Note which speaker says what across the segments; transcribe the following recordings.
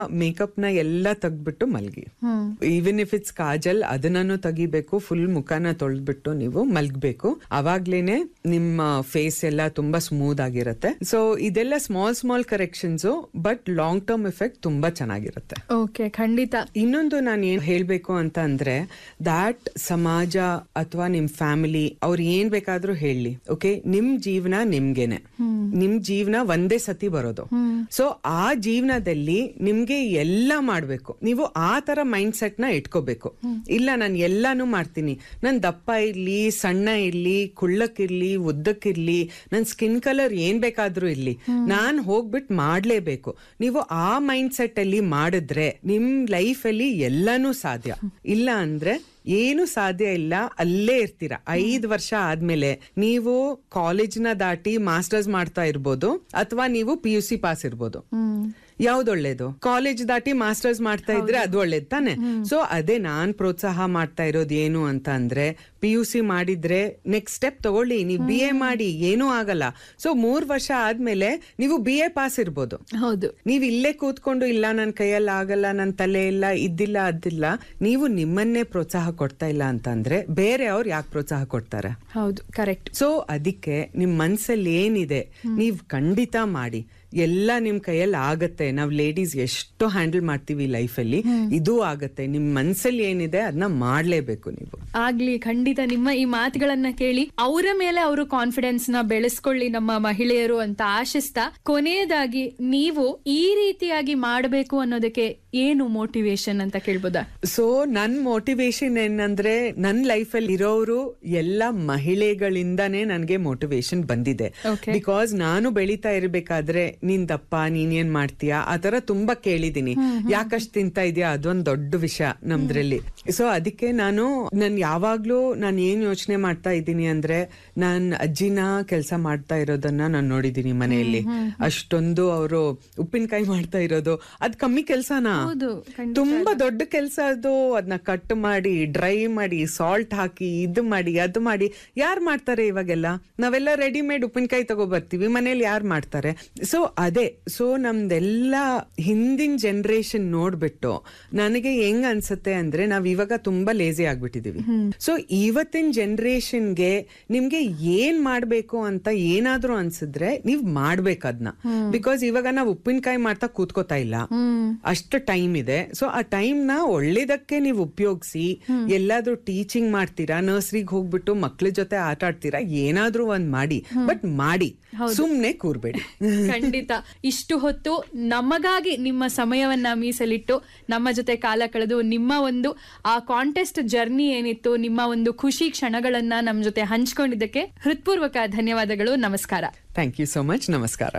Speaker 1: Makeup ನ ಎಲ್ಲ ತೆಗ್ದ್ಬಿಟ್ಟು ಮಲ್ಗಿ ಈವನ್ ಇಫ್ ಇಟ್ಸ್ ಕಾಜಲ್ ಅದನ್ನೂ ತೆಗಿಬೇಕು ಫುಲ್ ಮುಖನ ತೊಳೆದ್ಬಿಟ್ಟು ನೀವು ಮಲ್ಗ್ಬೇಕು ಅವಾಗ್ಲೇನೆ ನಿಮ್ಮ ಫೇಸ್ ಎಲ್ಲ ತುಂಬಾ ಸ್ಮೂತ್ ಆಗಿರುತ್ತೆ ಸೊ ಇದೆಲ್ಲ small small corrections but long term effect ತುಂಬಾ ಚೆನ್ನಾಗಿರುತ್ತೆ
Speaker 2: ಓಕೆ ಖಂಡಿತ
Speaker 1: ಇನ್ನೊಂದು ನಾನು ಏನ್ ಹೇಳ್ಬೇಕು ಅಂತ ಅಂದ್ರೆ ದಾಟ್ ಸಮಾಜ ಅಥವಾ ನಿಮ್ ಫ್ಯಾಮಿಲಿ ಅವ್ರು ಏನ್ ಬೇಕಾದ್ರೂ ಹೇಳಿ ಓಕೆ ನಿಮ್ ಜೀವನ ನಿಮ್ಗೆನೆ ನಿಮ್ ಜೀವನ ಒಂದೇ ಸತಿ ಬರೋದು ಸೊ ಆ ಜೀವನದಲ್ಲಿ ನಿಮ್ಗೆ ಎಲ್ಲ ಮಾಡ್ಬೇಕು ನೀವು ಆ ತರ ಮೈಂಡ್ ಸೆಟ್ ನ ಇಟ್ಕೋಬೇಕು ಇಲ್ಲ ನಾನು ಎಲ್ಲಾನು ಮಾಡ್ತೀನಿ ನನ್ ದಪ್ಪ ಇರ್ಲಿ ಸಣ್ಣ ಇರ್ಲಿ ಕುಳ್ಳಕ್ಕಿರ್ಲಿ ಉದ್ದಕ್ಕಿರ್ಲಿ ನನ್ ಸ್ಕಿನ್ ಕಲರ್ ಏನ್ ಬೇಕಾದ್ರೂ ಇರ್ಲಿ ನಾನ್ ಹೋಗ್ಬಿಟ್ಟು ಮಾಡ್ಲೇಬೇಕು ನೀವು ಆ ಮೈಂಡ್ ಸೆಟ್ ಅಲ್ಲಿ ಮಾಡಿದ್ರೆ ನಿಮ್ ಲೈಫ್ ಅಲ್ಲಿ ಎಲ್ಲಾನು ಸಾಧ್ಯ ಇಲ್ಲ ಅಂದ್ರೆ ಏನು ಸಾಧ್ಯ ಇಲ್ಲ ಅಲ್ಲೇ ಇರ್ತೀರಾ ಐದ್ ವರ್ಷ ಆದ್ಮೇಲೆ ನೀವು ಕಾಲೇಜ್ನ ದಾಟಿ ಮಾಸ್ಟರ್ಸ್ ಮಾಡ್ತಾ ಇರ್ಬೋದು ಅಥವಾ ನೀವು ಪಿ ಯು ಸಿ ಪಾಸ್ ಇರ್ಬೋದು ಯಾವ್ದು ಒಳ್ಳೇದು ಕಾಲೇಜ್ ದಾಟಿ ಮಾಸ್ಟರ್ಸ್ ಮಾಡ್ತಾ ಇದ್ರೆ ಅದು ಒಳ್ಳೇದು ತಾನೆ ಸೊ ಅದೇ ನಾನ್ ಪ್ರೋತ್ಸಾಹ ಮಾಡ್ತಾ ಇರೋದು ಏನು ಅಂತ ಅಂದ್ರೆ ಪಿ ಯು ಸಿ ಮಾಡಿದ್ರೆ ನೆಕ್ಸ್ಟ್ ಸ್ಟೆಪ್ ತಗೊಳ್ಳಿ ನೀವು ಬಿ ಎ ಮಾಡಿ ಏನೂ ಆಗಲ್ಲ ಸೊ ಮೂರ್ ವರ್ಷ ಆದ್ಮೇಲೆ ನೀವು ಬಿ ಎ ಪಾಸ್ ಇರ್ಬೋದು
Speaker 2: ಹೌದು
Speaker 1: ನೀವ್ ಇಲ್ಲೇ ಕೂತ್ಕೊಂಡು ಇಲ್ಲ ನನ್ ಕೈಯಲ್ಲಿ ಆಗಲ್ಲ ನನ್ ತಲೆ ಇಲ್ಲ ಇದ್ದಿಲ್ಲ ಅದಿಲ್ಲ ನೀವು ನಿಮ್ಮನ್ನೇ ಪ್ರೋತ್ಸಾಹ ಕೊಡ್ತಾ ಇಲ್ಲ ಅಂತ ಅಂದ್ರೆ ಬೇರೆ ಅವ್ರು ಯಾಕೆ ಪ್ರೋತ್ಸಾಹ ಕೊಡ್ತಾರೆ
Speaker 2: ಹೌದು ಕರೆಕ್ಟ್
Speaker 1: ಸೊ ಅದಕ್ಕೆ ನಿಮ್ ಮನ್ಸಲ್ಲಿ ಏನಿದೆ ನೀವ್ ಖಂಡಿತ ಮಾಡಿ ಎಲ್ಲ ನಿಮ್ ಕೈಯಲ್ಲಿ ಆಗತ್ತೆ ನಾವ್ ಲೇಡೀಸ್ ಎಷ್ಟು ಹ್ಯಾಂಡಲ್ ಮಾಡ್ತೀವಿ ಲೈಫಲ್ಲಿ ಇದು ಆಗತ್ತೆ ನಿಮ್ ಮನ್ಸಲ್ಲಿ ಏನಿದೆ ಅದನ್ನ ಮಾಡ್ಲೇಬೇಕು ನೀವು
Speaker 2: ಆಗ್ಲಿ ಖಂಡಿತ ನಿಮ್ಮ ಈ ಮಾತುಗಳನ್ನ ಕೇಳಿ ಅವರ ಮೇಲೆ ಅವರು ಕಾನ್ಫಿಡೆನ್ಸ್ ನ ಬೆಳೆಸ್ಕೊಳ್ಳಿ ನಮ್ಮ ಮಹಿಳೆಯರು ಅಂತ ಆಶಿಸ್ತಾ ಕೊನೆಯದಾಗಿ ನೀವು ಈ ರೀತಿಯಾಗಿ ಮಾಡಬೇಕು ಅನ್ನೋದಕ್ಕೆ ಏನು ಮೋಟಿವೇಶನ್ ಅಂತ ಕೇಳ್ಬೋದಾ
Speaker 1: ಸೊ ನನ್ ಮೋಟಿವೇಶನ್ ಏನಂದ್ರೆ ನನ್ ಲೈಫ್ ಅಲ್ಲಿ ಇರೋರು ಎಲ್ಲ ಮಹಿಳೆಗಳಿಂದಾನೇ ನನ್ಗೆ ಮೋಟಿವೇಶನ್ ಬಂದಿದೆ
Speaker 2: Okay.
Speaker 1: ಬಿಕಾಸ್ ನಾನು ಬೆಳೀತಾ ಇರ್ಬೇಕಾದ್ರೆ ನೀನ್ ದಪ್ಪ ನೀನ್ ಏನ್ ಮಾಡ್ತೀಯಾ ಆ ತರ ತುಂಬಾ ಕೇಳಿದೀನಿ ಯಾಕಷ್ಟು ತಿಂತಾ ಇದೀಯಾ ಅದೊಂದ್ ದೊಡ್ಡ ವಿಷಯ ನಮ್ದ್ರಲ್ಲಿ ಸೊ ಅದಕ್ಕೆ ನಾನು ನನ್ ಯಾವಾಗ್ಲೂ ನಾನು ಏನ್ ಯೋಚನೆ ಮಾಡ್ತಾ ಇದ್ದೀನಿ ಅಂದ್ರೆ ನಾನ್ ಅಜ್ಜಿನ ಕೆಲಸ ಮಾಡ್ತಾ ಇರೋದನ್ನ ನಾನು ನೋಡಿದೀನಿ ಮನೆಯಲ್ಲಿ ಅಷ್ಟೊಂದು ಅವರು ಉಪ್ಪಿನಕಾಯಿ ಮಾಡ್ತಾ ಇರೋದು ಅದ್ ಕಮ್ಮಿ ಕೆಲ್ಸನಾ
Speaker 2: ಹೌದು ಖಂಡಿತ
Speaker 1: ತುಂಬಾ ದೊಡ್ಡ ಕೆಲಸ ಅದು ಅದನ್ನ ಕಟ್ ಮಾಡಿ ಡ್ರೈ ಮಾಡಿ ಸಾಲ್ಟ್ ಹಾಕಿ ಇದು ಮಾಡಿ ಅದು ಮಾಡಿ ಯಾರು ಮಾಡ್ತಾರೆ ಇವಾಗೆಲ್ಲ ನಾವೆಲ್ಲ ರೆಡಿಮೇಡ್ ಉಪ್ಪಿನಕಾಯಿ ತಗೋ ಬರ್ತೀವಿ ಮನೇಲಿ ಯಾರು ಮಾಡ್ತಾರೆ ಸೊ ಅದೇ ಸೊ ನಮ್ದೆಲ್ಲ ಹಿಂದಿನ ಜನರೇಷನ್ ನೋಡ್ಬಿಟ್ಟು ನನಗೆ ಹೆಂಗ್ ಅನ್ಸುತ್ತೆ ಅಂದ್ರೆ ನಾವ್ ಇವಾಗ ತುಂಬಾ ಲೇಜಿ ಆಗ್ಬಿಟ್ಟಿದೀವಿ ಸೊ ಇವತ್ತಿನ ಜನರೇಷನ್ಗೆ ನಿಮ್ಗೆ ಏನ್ ಮಾಡ್ಬೇಕು ಅಂತ ಏನಾದ್ರೂ ಅನ್ಸಿದ್ರೆ ನೀವ್ ಮಾಡ್ಬೇಕು ಅದನ್ನ ಬಿಕಾಸ್ ಇವಾಗ ನಾವ್ ಉಪ್ಪಿನಕಾಯಿ ಮಾಡ್ತಾ ಕೂತ್ಕೋತಾ ಇಲ್ಲ ಅಷ್ಟು ಟೈಮ್ ಇದೆ ಸೊ ಆ ಟೈಮ್ ನ ಒಳ್ಳೇದಕ್ಕೆ ನೀವು ಉಪಯೋಗಿಸಿ ಎಲ್ಲಾದ್ರೂ ಟೀಚಿಂಗ್ ಮಾಡ್ತೀರಾ ನರ್ಸರಿಗೆ ಹೋಗ್ಬಿಟ್ಟು ಮಕ್ಳ ಜೊತೆ ಆಟ ಆಡ್ತೀರಾ ಏನಾದ್ರೂ ಒಂದ್ ಮಾಡಿ ಬಟ್ ಮಾಡಿ ಸುಮ್ನೆ ಕೂರ್ಬೇಡಿ
Speaker 2: ಖಂಡಿತ ಇಷ್ಟು ಹೊತ್ತು ನಮಗಾಗಿ ನಿಮ್ಮ ಸಮಯವನ್ನ ಮೀಸಲಿಟ್ಟು ನಮ್ಮ ಜೊತೆ ಕಾಲ ಕಳೆದು ನಿಮ್ಮ ಒಂದು ಆ ಕಾಂಟೆಸ್ಟ್ ಜರ್ನಿ ಏನಿತ್ತು ನಿಮ್ಮ ಒಂದು ಖುಷಿ ಕ್ಷಣಗಳನ್ನ ನಮ್ಮ ಜೊತೆ ಹಂಚ್ಕೊಂಡಿದ್ದಕ್ಕೆ ಹೃತ್ಪೂರ್ವಕ ಧನ್ಯವಾದಗಳು ನಮಸ್ಕಾರ
Speaker 1: ಥ್ಯಾಂಕ್ ಯು ಸೋ ಮಚ್ ನಮಸ್ಕಾರ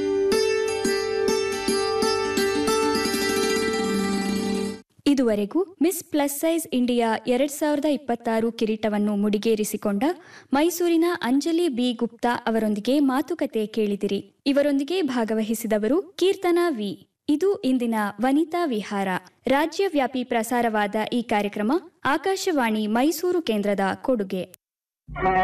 Speaker 3: ಇದುವರೆಗೂ ಮಿಸ್ ಪ್ಲಸ್ ಸೈಜ್ ಇಂಡಿಯಾ ಎರಡ್ ಸಾವಿರದ ಇಪ್ಪತ್ತಾರು ಕಿರೀಟವನ್ನು ಮುಡಿಗೇರಿಸಿಕೊಂಡ ಮೈಸೂರಿನ ಅಂಜಲಿ ಬಿ ಗುಪ್ತಾ ಅವರೊಂದಿಗೆ ಮಾತುಕತೆ ಕೇಳಿದಿರಿ ಇವರೊಂದಿಗೆ ಭಾಗವಹಿಸಿದವರು ಕೀರ್ತನಾ ವಿ ಇದು ಇಂದಿನ ವನಿತಾ ವಿಹಾರ ರಾಜ್ಯವ್ಯಾಪಿ ಪ್ರಸಾರವಾದ ಈ ಕಾರ್ಯಕ್ರಮ ಆಕಾಶವಾಣಿ ಮೈಸೂರು ಕೇಂದ್ರದ ಕೊಡುಗೆ